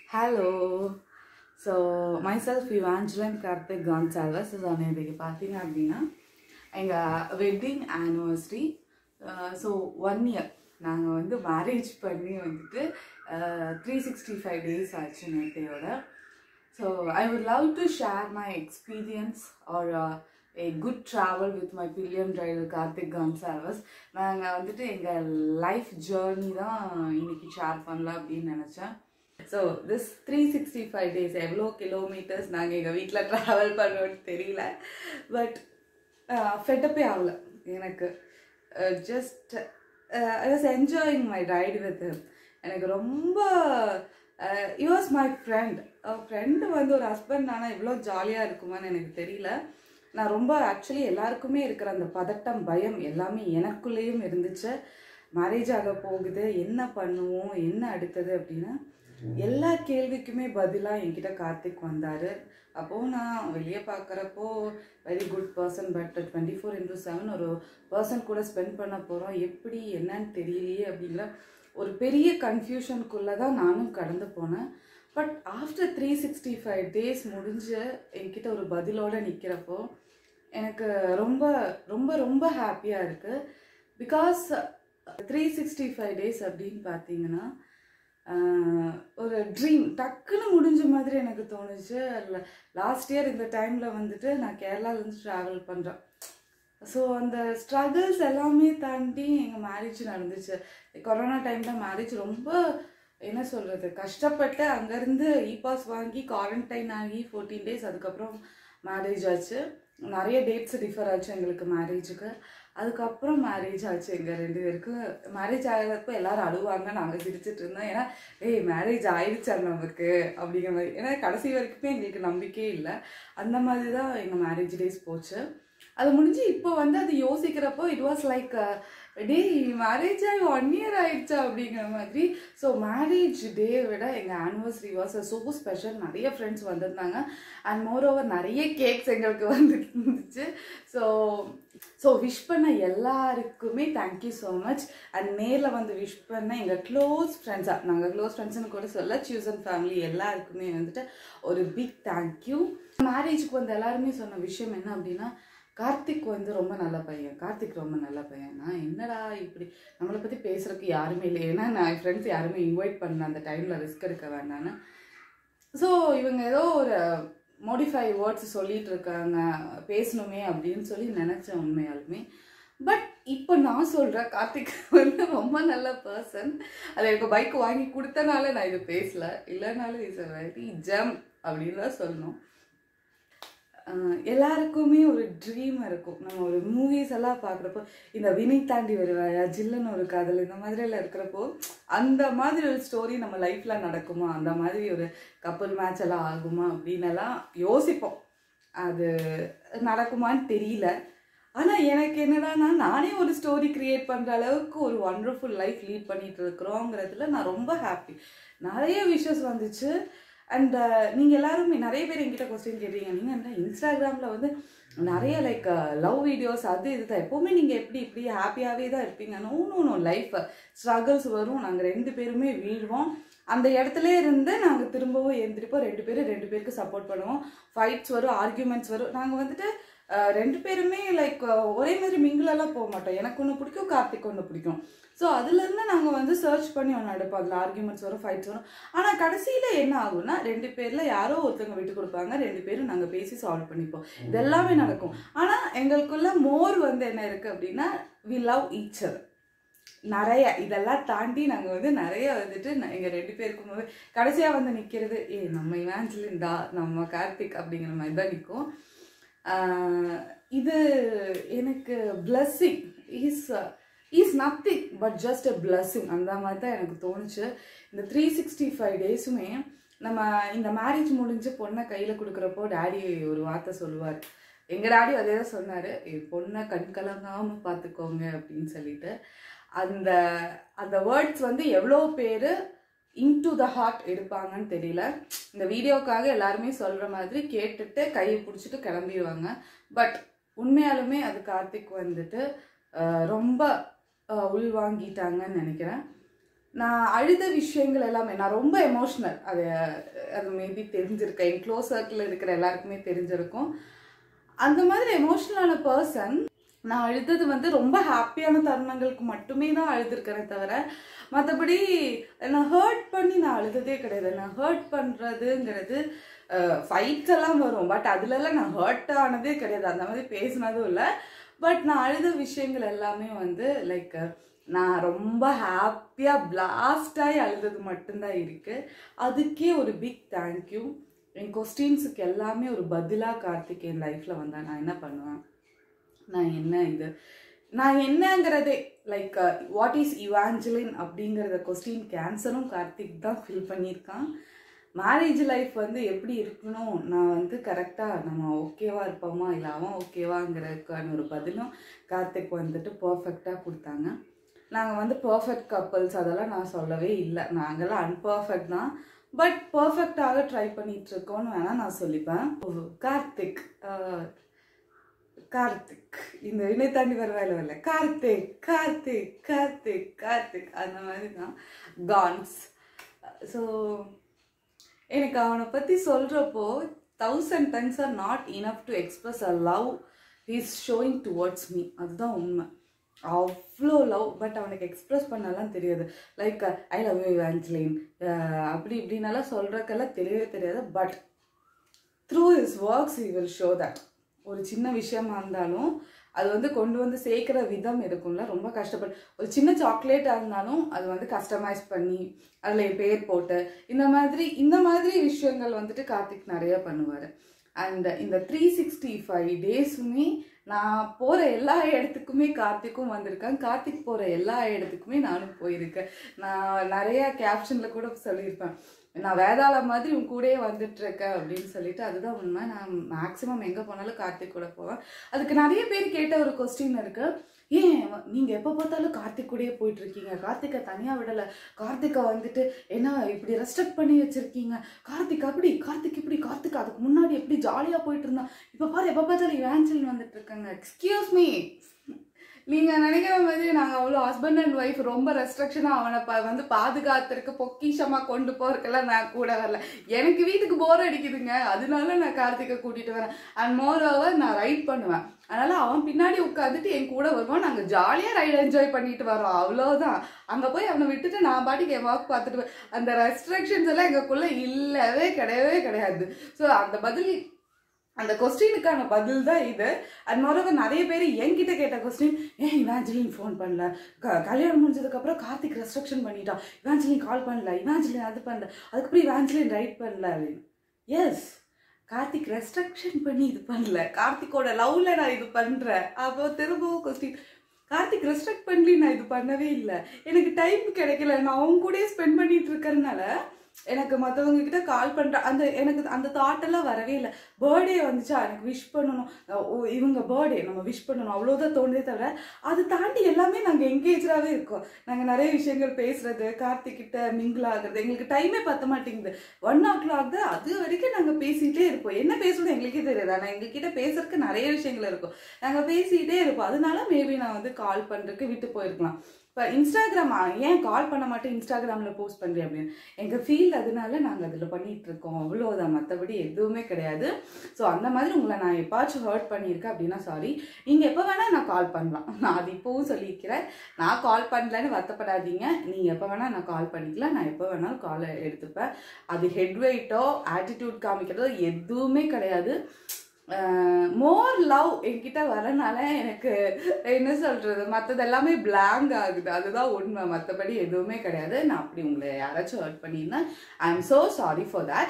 hello so myself Evangeline Karthik Gonsalves so இன்னைக்கு பார்த்தீங்க அப்படின்னா எங்கள் wedding anniversary so one year நாங்கள் வந்து மேரேஜ் பண்ணி வந்துட்டு த்ரீ சிக்ஸ்டி ஃபைவ் டேஸ் ஆச்சு நேற்றையோட so I would love to share my experience or a good travel with my pillion driver Karthik Gonsalves நாங்கள் வந்துட்டு எங்கள் லைஃப் ஜேர்னி தான் இன்னைக்கு ஷேர் பண்ணலாம் அப்படின்னு நினச்சேன் so this three sixty five days எவ்வளோ கிலோமீட்டர்ஸ் நாங்கள் எங்கள் வீட்டில் ட்ராவல் பண்ணோன்னு தெரியல பட் ஃபெட்டப்பே ஆகல எனக்கு just I was enjoying my ride with எனக்கு ரொம்ப you was my friend friend வந்து ஒரு ஹஸ்பண்ட் ஆனால் இவ்வளோ ஜாலியாக இருக்குமான்னு எனக்கு தெரியல நான் ரொம்ப ஆக்சுவலி எல்லாருக்குமே இருக்கிற அந்த பதட்டம் பயம் எல்லாமே எனக்குள்ளேயும் இருந்துச்சு மேரேஜ் ஆக போகுது என்ன பண்ணுவோம் என்ன அடுத்தது அப்படின்னா எல்லா கேள்விக்குமே பதிலாக என்கிட்ட கார்த்திக் வந்தார் அப்போது நான் வெளியே பார்க்குறப்போ very good person but twenty four into seven ஒரு பர்சன் கூட ஸ்பெண்ட் பண்ண போகிறோம் எப்படி என்னன்னு தெரியலையே அப்படிங்கிற ஒரு பெரிய கன்ஃபியூஷனுக்குள்ளே தான் நானும் கடந்து போனேன் but after three sixty five days முடிஞ்சு என்கிட்ட ஒரு பதிலோடு நிற்கிறப்போ எனக்கு ரொம்ப ரொம்ப ரொம்ப ஹாப்பியாக இருக்குது because three sixty five days அப்படின்னு பார்த்தீங்கன்னா ஒரு ட்ரீம் டக்குன்னு முடிஞ்ச மாதிரி எனக்கு தோணுச்சு லாஸ்ட் இயர் இந்த டைமில் வந்துட்டு நான் கேரளாலேருந்து ட்ராவல் பண்ணுறேன் ஸோ அந்த ஸ்ட்ரகிள்ஸ் எல்லாமே தாண்டி எங்கள் மேரேஜ் நடந்துச்சு கொரோனா டைமில் மேரேஜ் ரொம்ப என்ன சொல்கிறது கஷ்டப்பட்டு அங்கேருந்து இ பாஸ் வாங்கி குவாரண்டைன் ஆகி ஃபோர்டீன் டேஸ் அதுக்கப்புறம் மேரேஜ் ஆச்சு நிறைய டேட்ஸ் டிஃபர் ஆச்சு எங்களுக்கு மேரேஜுக்கு அதுக்கப்புறம் மேரேஜ் ஆச்சு எங்கள் ரெண்டு பேருக்கும் மேரேஜ் ஆகிறப்போ எல்லாரும் அழுவாங்க நாங்கள் சிரிச்சிட்டு இருந்தோம் ஏன்னா ஏய் மேரேஜ் ஆயிடுச்சா நமக்கு அப்படிங்கிற மாதிரி ஏன்னா கடைசி வரைக்குமே எங்களுக்கு நம்பிக்கையே இல்லை அந்த மாதிரி தான் எங்கள் மேரேஜ் டேஸ் போச்சு அது முடிஞ்சு இப்போ வந்து அது யோசிக்கிறப்போ it was like the marriage ஆகி ஒன் இயர் ஆயிடுச்சா அப்படிங்கிற மாதிரி ஸோ மேரேஜ் டே விட எங்கள் ஆனிவர்சரி வாஸ் ஸோ ஸ்பெஷல் நிறைய ஃப்ரெண்ட்ஸ் வந்திருந்தாங்க அண்ட் மோர் ஓவர் நிறைய கேக்ஸ் எங்களுக்கு வந்துட்டு இருந்துச்சு ஸோ ஸோ விஷ் பண்ண எல்லாருக்குமே தேங்க்யூ ஸோ மச் அண்ட் நேரில் வந்து விஷ் பண்ண எங்கள் க்ளோஸ் ஃப்ரெண்ட்ஸாக நாங்கள் க்ளோஸ் ஃப்ரெண்ட்ஸ்னு கூட சொல்ல சூசன் ஃபேமிலி எல்லாருக்குமே வந்துட்டு ஒரு பிக் தேங்க்யூ மேரேஜுக்கு வந்து எல்லாருமே சொன்ன விஷயம் என்ன அப்படின்னா கார்த்திக் வந்து ரொம்ப நல்ல பையன் கார்த்திக் ரொம்ப நல்ல பையன் நான் என்னடா இப்படி நம்மளை பற்றி பேசுகிறதுக்கு யாருமே இல்லை ஏன்னா நான் என் ஃப்ரெண்ட்ஸ் யாருமே இன்வைட் பண்ண அந்த டைமில் ரிஸ்க் எடுக்க வேண்டான்னு ஸோ இவங்க ஏதோ ஒரு மோடிஃபை வேர்ட்ஸ் சொல்லிட்டு இருக்காங்க பேசணுமே அப்படின்னு சொல்லி நினச்சேன் உண்மையாலுமே பட் இப்போ நான் சொல்கிறேன் கார்த்திக் வந்து ரொம்ப நல்ல பர்சன் அது எனக்கு பைக் வாங்கி கொடுத்தனால நான் இது பேசல இல்லைனாலும் இஸ் அ வெரி ஜம் அப்படின்னு தான் சொல்லணும் எல்லாருக்குமே ஒரு ட்ரீம் இருக்கும் நம்ம ஒரு மூவிஸ் எல்லாம் பார்க்குறப்போ இந்த வினை தாண்டி வருவாயா ஜில்லுன்னு ஒரு காதல் இந்த மாதிரிலாம் இருக்கிறப்போ அந்த மாதிரி ஒரு ஸ்டோரி நம்ம லைஃப்பில் நடக்குமா அந்த மாதிரி ஒரு கப்பல் மேட்ச் எல்லாம் ஆகுமா அப்படின்னு எல்லாம் யோசிப்போம் அது நடக்குமான்னு தெரியல ஆனால் எனக்கு என்னடானா நானே ஒரு ஸ்டோரி க்ரியேட் பண்ணுற அளவுக்கு ஒரு ஒண்டர்ஃபுல் லைஃப் லீட் பண்ணிட்டு இருக்கிறோங்கிறதுல நான் ரொம்ப ஹாப்பி நிறைய விஷஸ் வந்துச்சு அண்ட் நீங்கள் எல்லாருமே நிறைய பேர் என்கிட்ட கொஸ்டின் கேட்டீங்க நீங்கள் என்ன இன்ஸ்டாகிராமில் வந்து நிறைய லைக் லவ் வீடியோஸ் அது இது தான் எப்போவுமே நீங்கள் எப்படி இப்படி ஹாப்பியாகவே தான் இருப்பீங்க no no no life struggles வரும் நாங்கள் ரெண்டு பேருமே வீழ்வோம் அந்த இடத்துல இருந்து நாங்கள் திரும்பவும் எழுந்திருப்போம் ரெண்டு பேரும் ரெண்டு பேருக்கு சப்போர்ட் பண்ணுவோம் ஃபைட்ஸ் வரும் ஆர்கியூமெண்ட்ஸ் வரும் நாங்கள் வந்துட்டு ரெண்டு பேருமே லைக் ஒரே மாதிரி மிங்கிலெல்லாம் போக மாட்டோம் எனக்கு ஒன்று பிடிக்கும் கார்த்திக் ஒன்று பிடிக்கும் ஸோ அதுலேருந்து நாங்கள் வந்து சர்ச் பண்ணி ஒன்று எடுப்போம் அதில் ஆர்கியூமெண்ட்ஸ் வரும் ஃபைட்ஸ் வரும் ஆனால் கடைசியில் என்ன ஆகும்னா ரெண்டு பேரில் யாரோ ஒருத்தவங்க விட்டு கொடுப்பாங்க ரெண்டு பேரும் நாங்கள் பேசி சால்வ் பண்ணிப்போம் இது எல்லாமே நடக்கும் ஆனால் எங்களுக்குள்ள மோர் வந்து என்ன இருக்குது அப்படின்னா வி லவ் ஈச்சர் நிறைய இதெல்லாம் தாண்டி நாங்கள் வந்து நிறைய வந்துட்டு எங்கள் ரெண்டு பேருக்கும் போது கடைசியாக வந்து நிற்கிறது ஏ நம்ம இவாஞ்சலின்டா நம்ம கார்த்திக் அப்படிங்கிற மாதிரி தான் நிற்கும் இது எனக்கு blessing is is nothing but just a blessing அந்த மாதிரி தான் எனக்கு தோணுச்சு இந்த த்ரீ சிக்ஸ்டி ஃபைவ் டேஸுமே நம்ம இந்த மேரேஜ் முடிஞ்சு பொண்ணை கையில் கொடுக்குறப்போ டேடி ஒரு வார்த்தை சொல்லுவார் எங்கள் டேடி அதே தான் சொன்னார் பொண்ணை கண் கலங்காமல் பார்த்துக்கோங்க அப்படின்னு சொல்லிட்டு அந்த அந்த வேர்ட்ஸ் வந்து எவ்வளோ பேர் இன்டு த ஹார்ட் எடுப்பாங்கன்னு தெரியல இந்த வீடியோக்காக எல்லாருமே சொல்கிற மாதிரி கேட்டுட்டு கையை பிடிச்சிட்டு கிளம்பிடுவாங்க பட் உண்மையாலுமே அது கார்த்திக் வந்துட்டு ரொம்ப உள்வாங்கிட்டாங்கன்னு நினைக்கிறேன் நான் அழுத விஷயங்கள் எல்லாமே நான் ரொம்ப எமோஷ்னல் அது அது மேபி தெரிஞ்சிருக்கேன் என் க்ளோஸ் சர்க்கிளில் இருக்கிற எல்லாருக்குமே தெரிஞ்சிருக்கும் அந்த மாதிரி எமோஷ்னலான பர்சன் நான் அழுதது வந்து ரொம்ப ஹாப்பியான தருணங்களுக்கு மட்டுமே தான் அழுதுருக்கிறேன் தவிர மற்றபடி நான் ஹர்ட் பண்ணி நான் அழுததே கிடையாது நான் ஹர்ட் பண்ணுறதுங்கிறது ஃபைட்ஸ் எல்லாம் வரும் பட் அதுலலாம் நான் ஹர்ட் ஆனதே கிடையாது அந்த மாதிரி பேசினதும் இல்லை பட் நான் அழுத விஷயங்கள் எல்லாமே வந்து லைக் நான் ரொம்ப ஹாப்பியாக பிளாஸ்டாகி அழுதது மட்டும்தான் இருக்குது அதுக்கே ஒரு பிக் தேங்க்யூ என் கொஸ்டின்ஸுக்கு எல்லாமே ஒரு பதிலாக கார்த்திக் என் லைஃப்பில் வந்தால் நான் என்ன பண்ணுவேன் நான் என்ன இது நான் என்னங்கிறதே லைக் வாட் இஸ் இவாஞ்சலின் அப்படிங்கிறத கொஸ்டின் கேன்சரும் கார்த்திக் தான் ஃபில் பண்ணியிருக்கான் மேரேஜ் லைஃப் வந்து எப்படி இருக்கணும் நான் வந்து கரெக்டாக நம்ம ஓகேவா இருப்போமா இல்லை அவன் ஓகேவாங்கிறதுக்கான ஒரு பதிலும் கார்த்திக் வந்துட்டு பர்ஃபெக்டாக கொடுத்தாங்க நாங்கள் வந்து பர்ஃபெக்ட் கப்பல்ஸ் அதெல்லாம் நான் சொல்லவே இல்லை நாங்கள்லாம் அன்பர்ஃபெக்ட் தான் பட் பர்ஃபெக்டாக ட்ரை பண்ணிட்டு இருக்கோம்னு வேணால் நான் சொல்லிப்பேன் கார்த்திக் ஆஹ், கார்த்திக் இந்த வினை தாண்டி வர வேலை இல்லை கார்த்திக் கார்த்திக் கார்த்திக் கார்த்திக் அந்த மாதிரி தான் கான்ஸ் ஸோ எனக்கு அவனை பற்றி சொல்கிறப்போ thousand times are not enough to express a love is showing towards me அதுதான் உண்மை அவ்வளோ லவ் பட் அவனுக்கு எக்ஸ்பிரஸ் பண்ணலாம் தெரியாது like I love you Angeline அப்படி இப்படின்னெல்லாம் சொல்கிறக்கெல்லாம் தெரியவே தெரியாது but through his works you will show that ஒரு சின்ன விஷயமா இருந்தாலும் அது வந்து கொண்டு வந்து சேர்க்குற விதம் இருக்கும்ல ரொம்ப கஷ்டப்பட்டு ஒரு சின்ன சாக்லேட்டாக இருந்தாலும் அது வந்து கஸ்டமைஸ் பண்ணி அதில் என் பேர் போட்டு இந்த மாதிரி இந்த மாதிரி விஷயங்கள் வந்துட்டு கார்த்திக் நிறைய பண்ணுவார் அண்ட் இந்த த்ரீ சிக்ஸ்டி ஃபைவ் டேஸுமே நான் போகிற எல்லா இடத்துக்குமே கார்த்திக்கும் வந்திருக்கேன் கார்த்திக் போகிற எல்லா இடத்துக்குமே நானும் போயிருக்கேன் நான் நிறைய கேப்ஷனில் கூட சொல்லியிருப்பேன் நான் வேதாள மாதிரி உன் கூடயே வந்துட்டு இருக்கேன் அப்படின்னு சொல்லிட்டு அதுதான் உண்மை நான் மேக்ஸிமம் எங்கே போனாலும் கார்த்திக் கூட போவேன் அதுக்கு நிறைய பேர் கேட்ட ஒரு கொஸ்டின் இருக்கு ஏன் நீங்க எப்போ பார்த்தாலும் கார்த்திக் கூடயே போயிட்டு இருக்கீங்க கார்த்திகை தனியா விடல கார்த்திகை வந்துட்டு என்ன இப்படி ரெஸ்ட்ரிக்ட் பண்ணி வச்சிருக்கீங்க கார்த்திக் அப்படி கார்த்திக் இப்படி கார்த்திக் அதுக்கு முன்னாடி எப்படி ஜாலியா போயிட்டு இருந்தான் இப்போ பாரு எப்போ பார்த்தாலும் இவாஞ்சலின் வந்துட்டு இருக்காங்க எக்ஸ்கியூஸ் மீ நீங்க நினைக்கிற மாதிரி நாங்க அவ்வளோ ஹஸ்பண்ட் அண்ட் ஒய்ஃப் ரொம்ப ரெஸ்ட்ரிக்ஷனா அவனை ப வந்து பாதுகாத்திருக்கு பொக்கிஷமா கொண்டு போறதுக்கெல்லாம் நான் கூட வரல எனக்கு வீட்டுக்கு போர் அடிக்குதுங்க அதனால நான் கார்த்திகை கூட்டிட்டு வரேன் அண்ட் மோர் ஓவர் நான் ரைட் பண்ணுவேன் அதனால அவன் பின்னாடி உட்காந்துட்டு என் கூட வருவான் நாங்க ஜாலியா ரைட் என்ஜாய் பண்ணிட்டு வரோம் அவ்வளோதான் அங்க போய் அவனை விட்டுட்டு நான் பாட்டுக்கு என் வாக் பார்த்துட்டு வ- அந்த ரெஸ்ட்ரிக்ஷன்ஸ் எல்லாம் எங்களுக்குள்ள இல்லவே கிடையவே கிடையாது ஸோ அந்த பதில் அந்த கொஸ்டினுக்கான பதில் தான் இது அது மொதல் நிறைய பேர் என்கிட்ட கேட்ட கொஸ்டின் ஏன் இவாஞ்சலின் ஃபோன் பண்ணல க கல்யாணம் முடிஞ்சதுக்கப்புறம் கார்த்திக் ரெஸ்ட்ரிக்ஷன் பண்ணிட்டான் இவாஞ்சலின் கால் பண்ணல இவாஞ்சலின் அது பண்ணல அதுக்கப்புறம் இவாஞ்சலின் ரைட் பண்ணல அப்படின்னு எஸ் கார்த்திக் ரெஸ்ட்ரிக்ஷன் பண்ணி இது பண்ணல கார்த்திக்கோட லவ்ல நான் இது பண்றேன் அப்போ திரும்பவும் கொஸ்டின் கார்த்திக் ரெஸ்ட்ரிக்ட் பண்ணி நான் இது பண்ணவே இல்லை எனக்கு டைம் கிடைக்கல நான் அவங்க கூடயே ஸ்பெண்ட் பண்ணிட்டு இருக்கறனால எனக்கு மற்றவங்க கிட்ட கால் பண்ற அந்த எனக்கு அந்த தாட் எல்லாம் வரவே இல்லை பர்த்டே வந்துச்சா எனக்கு விஷ் பண்ணணும் அஹ் ஓ, இவங்க பர்த்டே நம்ம விஷ் பண்ணணும் அவ்வளோதான் தோணுதே தவிர அது தாண்டி எல்லாமே நாங்கள் எங்கேஜாகவே இருக்கோம் நாங்கள் நிறைய விஷயங்கள் பேசுறது கார்த்திக் கிட்ட மிங்கிள் ஆகுறது எங்களுக்கு டைமே பத்த மாட்டேங்குது ஒன் ஓ கிளாக் தான் அது வரைக்கும் நாங்கள் பேசிகிட்டே இருப்போம் என்ன பேசணும் எங்களுக்கே தெரியாது ஆனால் எங்ககிட்ட பேசுறதுக்கு நிறைய விஷயங்கள் இருக்கும் நாங்கள் பேசிகிட்டே இருப்போம் அதனால மேபி நான் வந்து கால் பண்ணுறதுக்கு விட்டு போயிருக்கலாம் இப்போ இன்ஸ்டாகிராம் ஏன் கால் பண்ண மாட்டேன் இன்ஸ்டாகிராமில் போஸ்ட் பண்ணுறேன் அப்படின்னு எங்கள் ஃபீல்ட் அதனால நாங்கள் அதில் பண்ணிட்டு இருக்கோம் அவ்வளோதான் மற்றபடி எதுவுமே கிடையாது ஸோ அந்த மாதிரி உங்களை நான் எப்பாச்சும் ஹர்ட் பண்ணியிருக்கேன் அப்படின்னா சாரி நீங்கள் எப்போ வேணால் நான் கால் பண்ணலாம் நான் அது இப்போவும் சொல்லியிருக்கிறேன் நான் கால் பண்ணலன்னு வருத்தப்படாதீங்க நீங்கள் எப்போ வேணால் நான் கால் பண்ணிக்கலாம் நான் எப்போ வேணாலும் கால் எடுத்துப்பேன் அது ஹெட் வெயிட்டோ ஆட்டிடியூட் காமிக்கிறதோ எதுவுமே கிடையாது மோர் லவ் என்கிட்ட வரனால எனக்கு என்ன சொல்றது மற்றது எல்லாமே பிளாங்க் ஆகுது அதுதான் உண்மை மற்றபடி எதுவுமே கிடையாது நான் அப்படி உங்களை யாராச்சும் ஹர்ட் பண்ணியிருந்தேன் I am so sorry for that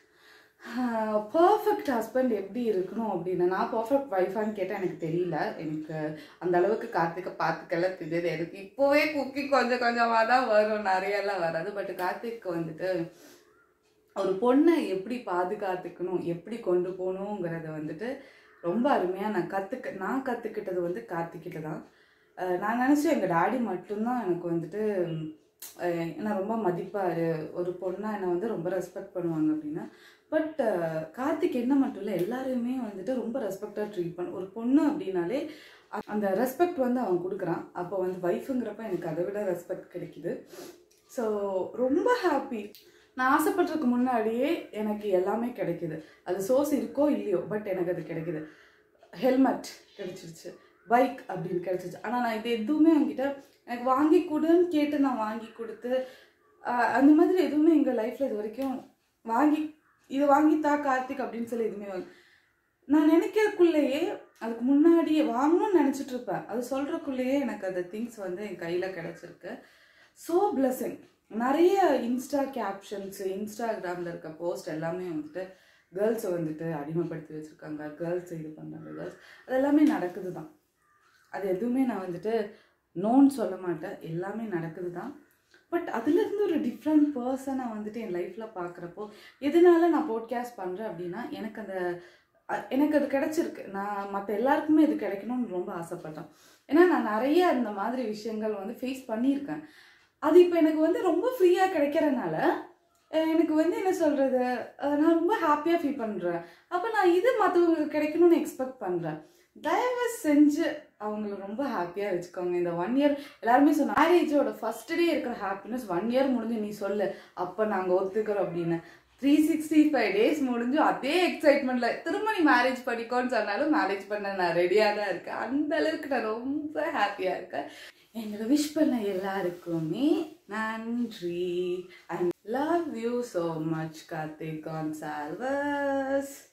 perfect husband எப்படி இருக்கணும் அப்படின்னு நான் பர்ஃபெக்ட் ஒய்ஃபான்னு கேட்டால் எனக்கு தெரியல எனக்கு அந்த அளவுக்கு கார்த்திகை பார்த்துக்கெல்லாம் தெரியாது எனக்கு இப்போவே குக்கி கொஞ்சம் கொஞ்சமாக தான் வரும் நிறையெல்லாம் வராது பட் கார்த்திக் வந்துட்டு ஒரு பொண்ணை எப்படி பாதுகாத்துக்கணும் எப்படி கொண்டு போகணுங்கிறத வந்துட்டு ரொம்ப அருமையாக நான் கற்றுக்க நான் கற்றுக்கிட்டது வந்து கார்த்திக்கிட்ட தான் அஹ் நான் நினச்சேன் எங்கள் டாடி மட்டும்தான் எனக்கு வந்துட்டு அஹ் என்னை ரொம்ப மதிப்பார் ஒரு பொண்ணாக என்னை வந்து ரொம்ப ரெஸ்பெக்ட் பண்ணுவாங்க அப்படின்னா பட் கார்த்திக் என்ன மட்டும் இல்லை எல்லாரையுமே வந்துட்டு ரொம்ப ரெஸ்பெக்டாக ட்ரீட் பண்ண ஒரு பொண்ணு அப்படின்னாலே அ- அந்த ரெஸ்பெக்ட் வந்து அவன் கொடுக்குறான் அப்போ வந்து ஒய்ஃபுங்கிறப்ப எனக்கு அதை விட ரெஸ்பெக்ட் கிடைக்குது ஸோ ரொம்ப ஹாப்பி நான் ஆசைப்பட்டதுக்கு முன்னாடியே எனக்கு எல்லாமே கிடைக்குது அது சோர்ஸ் இருக்கோ இல்லையோ பட் எனக்கு அது கிடைக்குது ஹெல்மெட் கிடைச்சிருச்சு பைக் அப்படின்னு கிடைச்சிருச்சு ஆனால் நான் இது எதுவுமே என்கிட்ட எனக்கு வாங்கி கொடுன்னு கேட்டு நான் வாங்கி கொடுத்து ஆஹ், அந்த மாதிரி எதுவுமே எங்கள் லைஃப்பில் இது வரைக்கும் வாங்கி இதை வாங்கித்தா கார்த்திக் அப்படின்னு சொல்லி எதுவுமே வாங்கி நான் நினைக்கிறதுக்குள்ளேயே அதுக்கு முன்னாடியே வாங்கணும்னு நினச்சிட்டு இருப்பேன் அது சொல்கிறக்குள்ளேயே எனக்கு அந்த திங்ஸ் வந்து என் கையில் கிடச்சிருக்கு ஸோ பிளஸிங் நிறைய இன்ஸ்டா கேப்ஷன்ஸ் இன்ஸ்டாகிராமில் இருக்க போஸ்ட் எல்லாமே வந்துட்டு கேர்ள்ஸை வந்துட்டு அடிமைப்படுத்தி வச்சுருக்காங்க கேர்ள்ஸ் இது பண்ணுறாங்க கேர்ள்ஸ் அது எல்லாமே நடக்குது தான் அது எதுவுமே நான் வந்துட்டு நோன்னு சொல்ல மாட்டேன் எல்லாமே நடக்குது தான் பட் அதுலேருந்து ஒரு டிஃப்ரெண்ட் பர்சனை வந்துட்டு என் லைஃப்பில் பார்க்குறப்போ எதனால நான் போட்காஸ்ட் பண்ணுறேன் அப்படின்னா எனக்கு அந்த அ- எனக்கு அது கிடைச்சிருக்கு நான் மற்ற எல்லாருக்குமே இது கிடைக்கணும்னு ரொம்ப ஆசைப்பட்டேன் ஏன்னா நான் நிறைய இந்த மாதிரி விஷயங்கள் வந்து ஃபேஸ் பண்ணியிருக்கேன் அது இப்போ எனக்கு வந்து ரொம்ப ஃப்ரீயாக கிடைக்கிறனால அஹ் எனக்கு வந்து என்ன சொல்கிறது நான் ரொம்ப ஹாப்பியாக ஃபீல் பண்ணுறேன் அப்போ நான் இது மற்றவங்களுக்கு கிடைக்கணும்னு எக்ஸ்பெக்ட் பண்ணுறேன் தயவு செஞ்சு அவங்கள ரொம்ப ஹாப்பியாக வச்சுக்கோங்க இந்த ஒன் இயர் எல்லாருமே சொன்ன மேரேஜோட ஃபர்ஸ்ட் டே இருக்கிற ஹாப்பினஸ் ஒன் இயர் முடிஞ்சு நீ சொல்லு அப்போ நாங்கள் ஒத்துக்கிறோம் அப்படின்னு த்ரீ சிக்ஸ்டி ஃபைவ் டேஸ் முடிஞ்சு அதே எக்ஸைட்மெண்ட்டில் திரும்ப நீ மேரேஜ் பண்ணிக்கோன்னு சொன்னாலும் மேரேஜ் பண்ண நான் ரெடியாக தான் இருக்கேன் அந்த அளவுக்கு நான் ரொம்ப ஹாப்பியாக இருக்கேன் எங்களை விஷ் பண்ண எல்லாருக்குமே நன்றி and love you so much Karthik கான்சால்வஸ்